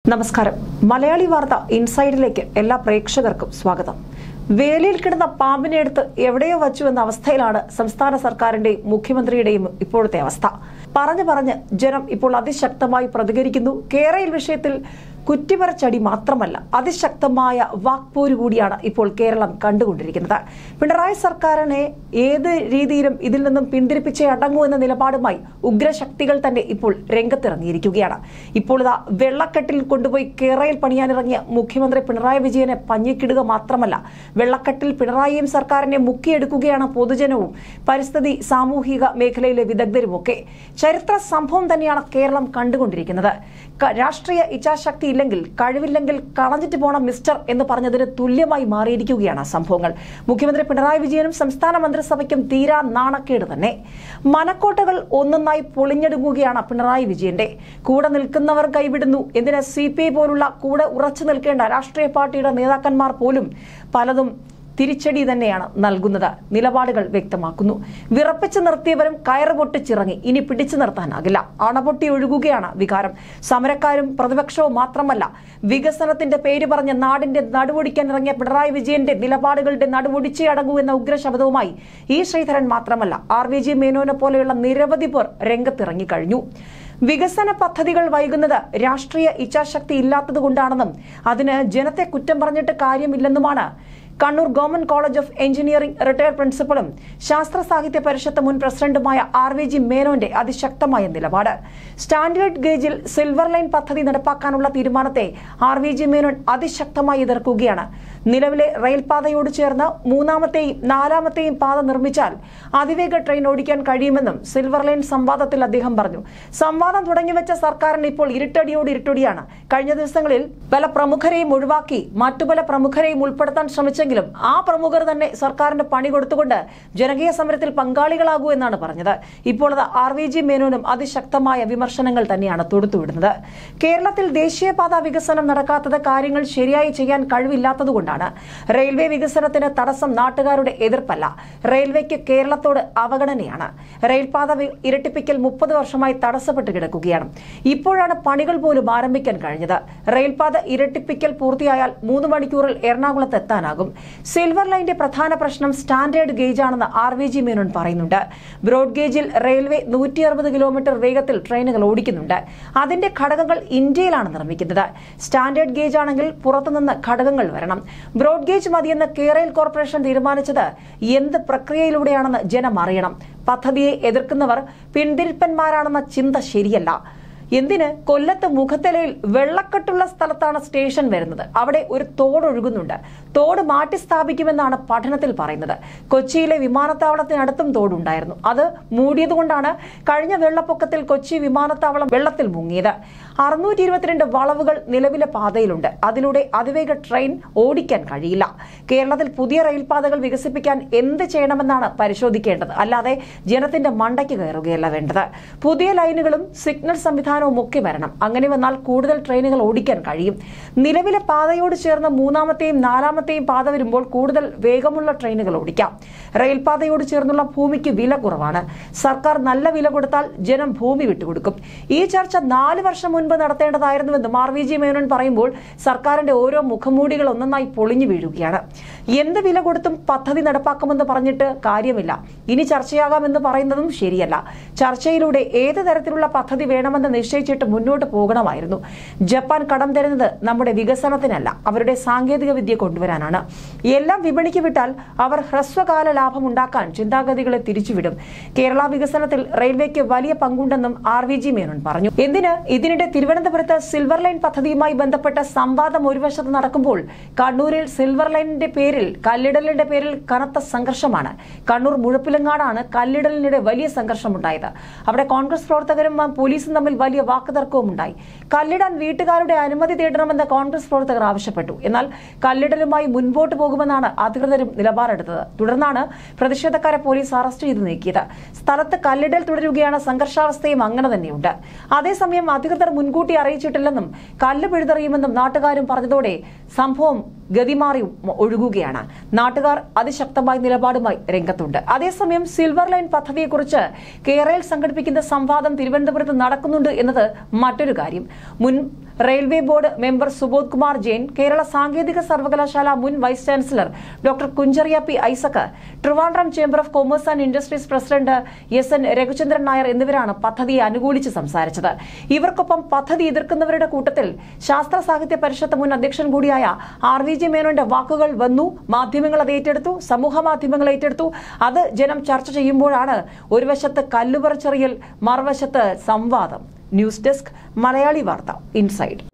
നമസ്കാരം മലയാളി വാർത്ത ഇൻസൈഡിലേക്ക് എല്ലാ പ്രേക്ഷകർക്കും സ്വാഗതം വേലിയിൽ കിടന്ന പാമ്പിനെ എടുത്ത് എവിടെയോ വച്ചു എന്ന അവസ്ഥയിലാണ് സംസ്ഥാന സർക്കാരിന്റെയും മുഖ്യമന്ത്രിയുടെയും ഇപ്പോഴത്തെ അവസ്ഥ പറഞ്ഞു പറഞ്ഞ് ജനം ഇപ്പോൾ അതിശക്തമായി പ്രതികരിക്കുന്നു കേരയിൽ വിഷയത്തിൽ കുറ്റിപറച്ചടി മാത്രമല്ല അതിശക്തമായ വാക്പോര് കൂടിയാണ് ഇപ്പോൾ കേരളം കണ്ടുകൊണ്ടിരിക്കുന്നത് പിണറായി സർക്കാരിനെ ഏത് രീതിയിലും ഇതിൽ നിന്നും പിന്തിരിപ്പിച്ചേ അടങ്ങൂ എന്ന നിലപാടുമായി ഉഗ്രശക്തികൾ തന്നെ ഇപ്പോൾ രംഗത്തിറങ്ങിയിരിക്കുകയാണ് ഇപ്പോൾ ഇതാ വെള്ളക്കെട്ടിൽ കൊണ്ടുപോയി കേരളയിൽ പണിയാനിറങ്ങിയ മുഖ്യമന്ത്രി പിണറായി വിജയനെ പഞ്ഞിക്കിടുക മാത്രമല്ല വെള്ളക്കെട്ടിൽ പിണറായിയും സർക്കാരിനെ മുക്കിയെടുക്കുകയാണ് പൊതുജനവും പരിസ്ഥിതി സാമൂഹിക മേഖലയിലെ വിദഗ്ധരുമൊക്കെ ചരിത്ര സംഭവം തന്നെയാണ് കേരളം കണ്ടുകൊണ്ടിരിക്കുന്നത് ക- രാഷ്ട്രീയ ഇച്ഛാശക്തി ഇല്ലെങ്കിൽ കഴിവില്ലെങ്കിൽ കളഞ്ഞിട്ട് പോണം മിസ്റ്റർ എന്ന് പറഞ്ഞതിന് തുല്യമായി മാറിയിരിക്കുകയാണ് ആ സംഭവങ്ങൾ മുഖ്യമന്ത്രി പിണറായി വിജയനും സംസ്ഥാന മന്ത്രിസഭയ്ക്കും തീരാ നാണക്കേട് തന്നെ മനക്കോട്ടകൾ ഒന്നൊന്നായി പൊളിഞ്ഞെടുങ്ങുകയാണ് പിണറായി വിജയന്റെ കൂടെ നിൽക്കുന്നവർ കൈവിടുന്നു എന്തിന് സി പി ഐ പോലുള്ള കൂടെ ഉറച്ചു നിൽക്കേണ്ട രാഷ്ട്രീയ പാർട്ടിയുടെ നേതാക്കന്മാർ പോലും പലതും തിരിച്ചടി തന്നെയാണ് നൽകുന്നത് നിലപാടുകൾ വ്യക്തമാക്കുന്നു വിറപ്പിച്ചു നിർത്തിയവരും കയറ് പൊട്ടിച്ചിറങ്ങി ഇനി പിടിച്ചു നിർത്താനാകില്ല അണപൊട്ടി ഒഴുകുകയാണ് വികാരം സമരക്കാരും പ്രതിപക്ഷവും മാത്രമല്ല വികസനത്തിന്റെ പേര് പറഞ്ഞ് നാടിന്റെ നടുവൊടിക്കാൻ ഇറങ്ങിയ പിണറായി വിജയന്റെ നിലപാടുകളുടെ നടുവൊടിച്ചേ അടങ്ങൂ എന്ന ഉഗ്രശബ്ദവുമായി ഈ ശ്രീധരൻ മാത്രമല്ല ആർ വി ജി മേനോനെ പോലെയുള്ള നിരവധി പേർ രംഗത്തിറങ്ങിക്കഴിഞ്ഞു വികസന പദ്ധതികൾ വൈകുന്നത് രാഷ്ട്രീയ ഇച്ഛാശക്തി ഇല്ലാത്തതുകൊണ്ടാണെന്നും അതിന് ജനത്തെ കുറ്റം പറഞ്ഞിട്ട് കാര്യമില്ലെന്നുമാണ് Kannur government college of engineering retired പ്രിൻസിപ്പളും ശാസ്ത്ര സാഹിത്യ പരിഷത്ത് മുൻ പ്രസിഡന്റുമായ ആർ വി ജി മേനോന്റെ അതിശക്തമായ നിലപാട് സ്റ്റാൻഡേർഡ് ഗേജിൽ സിൽവർ ലൈൻ പദ്ധതി നടപ്പാക്കാനുള്ള തീരുമാനത്തെ ആർ വി ജി മേനോൻ അതിശക്തമായി എതിർക്കുകയാണ് നിലവിലെ റെയിൽപാതയോട് ചേർന്ന് മൂന്നാമത്തെയും നാലാമത്തെയും പാത നിർമ്മിച്ചാൽ അതിവേഗ ട്രെയിൻ ഓടിക്കാൻ കഴിയുമെന്നും സിൽവർ ലൈൻ സംവാദത്തിൽ അദ്ദേഹം പറഞ്ഞു സംവാദം തുടങ്ങിവെച്ച സർക്കാരിന് ഇപ്പോൾ ഇരുട്ടടിയോട് ഇരുട്ടടിയാണ് കഴിഞ്ഞ ദിവസങ്ങളിൽ പല പ്രമുഖരെയും ഒഴിവാക്കി മറ്റു പല പ്രമുഖരെയും ഉൾപ്പെടുത്താൻ ശ്രമിച്ചെങ്കിലും ആ പ്രമുഖർ തന്നെ സർക്കാരിന് പണി കൊടുത്തുകൊണ്ട് ജനകീയ സമരത്തിൽ പങ്കാളികളാകൂ എന്നാണ് പറഞ്ഞത് ഇപ്പോൾ അത് ആർ വി ജി മേനോനും അതിശക്തമായ വിമർശനങ്ങൾ തന്നെയാണ് തൊടുത്തുവിടുന്നത് കേരളത്തിൽ ദേശീയപാത വികസനം നടക്കാത്തത് കാര്യങ്ങൾ ശരിയായി ചെയ്യാൻ കഴിവില്ലാത്തതുകൊണ്ടാണ് റെയിൽവേ വികസനത്തിന് തടസ്സം നാട്ടുകാരുടെ എതിർപ്പല്ല റെയിൽവേക്ക് കേരളത്തോട് അവഗണനയാണ് റെയിൽപാത വി- ഇരട്ടിപ്പിക്കൽ മുപ്പത് വർഷമായി തടസ്സപ്പെട്ട് കിടക്കുകയാണ് ഇപ്പോഴാണ് പണികൾ പോലും ആരംഭിക്കാൻ കഴിഞ്ഞത് റെയിൽപാത ഇരട്ടിപ്പിക്കൽ പൂർത്തിയായാൽ മൂന്ന് മണിക്കൂറിൽ എറണാകുളത്ത് എത്താനാകും സിൽവർ ലൈന്റെ പ്രധാന പ്രശ്നം സ്റ്റാൻഡേർഡ് ഗേജ് ആണെന്ന് ആർ വി ജി മേനോൻ പറയുന്നുണ്ട് ബ്രോഡ് ഗേജിൽ റെയിൽവേ നൂറ്റി അറുപത് കിലോമീറ്റർ വേഗത്തിൽ ട്രെയിനുകൾ ഓടിക്കുന്നുണ്ട് അതിന്റെ ഘടകങ്ങൾ ഇന്ത്യയിലാണ് നിർമ്മിക്കുന്നത് സ്റ്റാൻഡേർഡ് ഗേജ് ആണെങ്കിൽ പുറത്തുനിന്ന് ഘടകങ്ങൾ വരണം ബ്രോഡ് ഗേജ് മതിയെന്ന് കേരള കോർപ്പറേഷൻ തീരുമാനിച്ചത് എന്ത് പ്രക്രിയയിലൂടെയാണെന്ന് ജനം അറിയണം പദ്ധതിയെ എതിർക്കുന്നവർ പിന്തിരിപ്പന്മാരാണെന്ന ചിന്ത ശരിയല്ല എന്തിന് കൊല്ലത്ത് മുഖത്തലയിൽ വെള്ളക്കെട്ടുള്ള സ്ഥലത്താണ് സ്റ്റേഷൻ വരുന്നത് അവിടെ ഒരു തോട് ഒഴുകുന്നുണ്ട് തോട് മാറ്റി സ്ഥാപിക്കുമെന്നാണ് പഠനത്തിൽ പറയുന്നത് കൊച്ചിയിലെ വിമാനത്താവളത്തിനടുത്തും തോടുണ്ടായിരുന്നു അത് മൂടിയതുകൊണ്ടാണ് കഴിഞ്ഞ വെള്ളപ്പൊക്കത്തിൽ കൊച്ചി വിമാനത്താവളം വെള്ളത്തിൽ മുങ്ങിയത് അറുന്നൂറ്റി ഇരുപത്തിരണ്ട് വളവുകൾ നിലവിലെ പാതയിലുണ്ട് അതിലൂടെ അതിവേഗ ട്രെയിൻ ഓടിക്കാൻ കഴിയില്ല കേരളത്തിൽ പുതിയ റെയിൽപാതകൾ വികസിപ്പിക്കാൻ എന്ത് ചെയ്യണമെന്നാണ് പരിശോധിക്കേണ്ടത് അല്ലാതെ ജനത്തിന്റെ മണ്ടയ്ക്ക് കയറുകയല്ല വേണ്ടത് പുതിയ ലൈനുകളും സിഗ്നൽ സംവിധാനവും ഒക്കെ വരണം അങ്ങനെ വന്നാൽ കൂടുതൽ ട്രെയിനുകൾ ഓടിക്കാൻ കഴിയും നിലവിലെ പാതയോട് ചേർന്ന് മൂന്നാമത്തെയും നാലാമത്തെയും പാത വരുമ്പോൾ കൂടുതൽ വേഗമുള്ള ട്രെയിനുകൾ ഓടിക്കാം റെയിൽപാതയോട് ചേർന്നുള്ള ഭൂമിക്ക് വില കുറവാണ് സർക്കാർ നല്ല വില കൊടുത്താൽ ജനം ഭൂമി വിട്ടുകൊടുക്കും ഈ ചർച്ച നാല് വർഷം മുൻപ് നടത്തേണ്ടതായിരുന്നുവെന്ന് ആർ വി ജി മേനോൻ പറയുമ്പോൾ സർക്കാരിന്റെ ഓരോ മുഖംമൂടികൾ ഒന്നൊന്നായി പൊളിഞ്ഞു വീഴുകയാണ് എന്ത് വില കൊടുത്തും പദ്ധതി നടപ്പാക്കുമെന്ന് പറഞ്ഞിട്ട് കാര്യമില്ല ഇനി ചർച്ചയാകാമെന്ന് പറയുന്നതും ശരിയല്ല ചർച്ചയിലൂടെ ഏത് തരത്തിലുള്ള പദ്ധതി വേണമെന്ന് നിശ്ചയിച്ചിട്ട് മുന്നോട്ട് പോകണമായിരുന്നു ജപ്പാൻ കടം തരുന്നത് നമ്മുടെ വികസനത്തിനല്ല അവരുടെ സാങ്കേതിക വിദ്യ കൊണ്ടുവരാനാണ് എല്ലാം വിപണിക്ക് വിട്ടാൽ അവർ ഹ്രസ്വകാല ലാഭം ഉണ്ടാക്കാൻ ചിന്താഗതികളെ തിരിച്ചുവിടും കേരള വികസനത്തിൽ റെയിൽവേക്ക് വലിയ പങ്കുണ്ടെന്നും ആർ വി ജി മേനോൻ പറഞ്ഞു എന്തിന് ഇതിനിടെ തിരുവനന്തപുരത്ത് സിൽവർ ലൈൻ പദ്ധതിയുമായി ബന്ധപ്പെട്ട സംവാദം ഒരു വശത്ത് നടക്കുമ്പോൾ കണ്ണൂരിൽ സിൽവർ ലൈനിന്റെ പേരിൽ കല്ലിടലിന്റെ പേരിൽ കനത്ത സംഘർഷമാണ് കണ്ണൂർ മുഴപ്പിലങ്ങാടാണ് കല്ലിടലിനിടെ വലിയ സംഘർഷമുണ്ടായത് അവിടെ കോൺഗ്രസ് പ്രവർത്തകരും ആ, പോലീസും തമ്മിൽ വലിയ വാക്കുതർക്കവും ഉണ്ടായി കല്ലിടാൻ വീട്ടുകാരുടെ അനുമതി തേടണമെന്ന് കോൺഗ്രസ് പ്രവർത്തകർ ആവശ്യപ്പെട്ടു എന്നാൽ കല്ലിടലുമായി മുൻപോട്ട് പോകുമെന്നാണ് അധികൃതരും നിലപാടെടുത്തത് തുടർന്നാണ് പ്രതിഷേധക്കാരെ പോലീസ് അറസ്റ്റ് ചെയ്ത് നീക്കിയത് സ്ഥലത്ത് കല്ലിടൽ തുടരുകയാണ് സംഘർഷാവസ്ഥയും അങ്ങനെ തന്നെയുണ്ട് അതേസമയം അധികൃതർ മുൻകൂട്ടി അറിയിച്ചിട്ടില്ലെന്നും കല്ല് പിഴുതെറിയുമെന്നും നാട്ടുകാരും പറഞ്ഞതോടെ സംഭവം ഗതിമാറി ഒഴുകുകയാണ് നാട്ടുകാർ അതിശക്തമായ നിലപാടുമായി രംഗത്തുണ്ട് അതേസമയം സിൽവർ ലൈൻ പദ്ധതിയെക്കുറിച്ച് കേരളയിൽ സംഘടിപ്പിക്കുന്ന സംവാദം തിരുവനന്തപുരത്ത് നടക്കുന്നുണ്ട് എന്നത് മറ്റൊരു കാര്യം മുൻ railway board member Subodh Kumar Jain Kerala സാങ്കേതിക സർവകലാശാല മുൻ vice chancellor doctor Kunchariya P Isaac Trivandrum chamber of commerce and industries president S N Raghuchandran Nair എന്നിവരാണ് പദ്ധതിയെ അനുകൂലിച്ച് സംസാരിച്ചത് ഇവർക്കൊപ്പം പദ്ധതി എതിർക്കുന്നവരുടെ കൂട്ടത്തിൽ ശാസ്ത്ര സാഹിത്യ പരിഷത്ത് മുൻ അധ്യക്ഷൻ കൂടിയായ ആർ വി ജെ മേനോന്റെ വാക്കുകൾ വന്നു മാധ്യമങ്ങൾ അത് ഏറ്റെടുത്തു സമൂഹ മാധ്യമങ്ങൾ ഏറ്റെടുത്തു അത് ജനം ചർച്ച ചെയ്യുമ്പോഴാണ് ഒരു വശത്ത് കല്ലുപറച്ചെറിയൽ മറുവശത്ത് സംവാദം ന്യൂസ് ഡെസ്ക് മലയാളി വാർത്ത ഇൻസൈഡ്